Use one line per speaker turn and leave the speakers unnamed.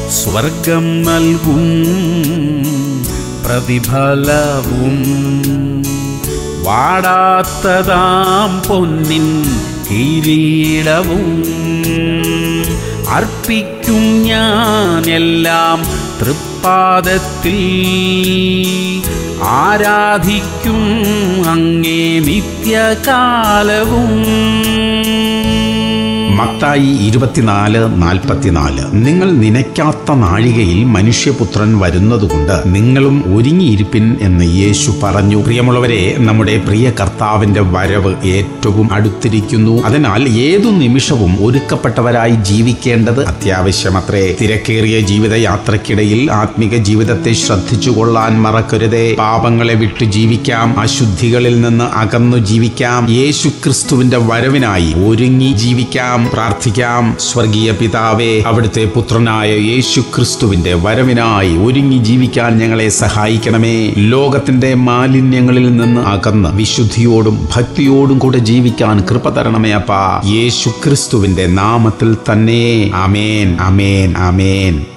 സ്വർഗം നൽകും പ്രതിഫലവും വാടാത്തതാം പൊന്നിൻ കിരീടവും അർപ്പിക്കും ഞാൻ എല്ലാം തൃപ്പാദത്തിൽ ആരാധിക്കും അങ്ങേ നിത്യകാലവും
മത്തായി ഇരുപത്തിനാല് നാൽപ്പത്തിനാല് നിങ്ങൾ നനയ്ക്കാത്ത നാഴികയിൽ മനുഷ്യപുത്രൻ വരുന്നതുകൊണ്ട് നിങ്ങളും ഒരുങ്ങിയിരിപ്പിൻ എന്ന് യേശു പറഞ്ഞു പ്രിയമുള്ളവരെ നമ്മുടെ പ്രിയ കർത്താവിന്റെ വരവ് ഏറ്റവും അടുത്തിരിക്കുന്നു അതിനാൽ ഏതു നിമിഷവും ഒരുക്കപ്പെട്ടവരായി ജീവിക്കേണ്ടത് അത്യാവശ്യമത്രേ തിരക്കേറിയ ജീവിതയാത്രക്കിടയിൽ ആത്മിക ജീവിതത്തെ ശ്രദ്ധിച്ചുകൊള്ളാൻ മറക്കരുതേ പാപങ്ങളെ വിട്ടു ജീവിക്കാം അശുദ്ധികളിൽ നിന്ന് അകന്നു ജീവിക്കാം യേശു ക്രിസ്തുവിന്റെ വരവിനായി ഒരുങ്ങി ജീവിക്കാം പ്രാർത്ഥിക്കാം സ്വർഗീയ പിതാവേ അവിടുത്തെ പുത്രനായ യേശു ക്രിസ്തുവിന്റെ വരവിനായി ഒരുങ്ങി ജീവിക്കാൻ ഞങ്ങളെ സഹായിക്കണമേ ലോകത്തിന്റെ മാലിന്യങ്ങളിൽ നിന്ന് അകന്ന് വിശുദ്ധിയോടും ഭക്തിയോടും കൂടെ ജീവിക്കാൻ കൃപ തരണമേ അപ്പാ യേശു ക്രിസ്തുവിന്റെ നാമത്തിൽ തന്നെ അമേൻ അമേൻ അമേൻ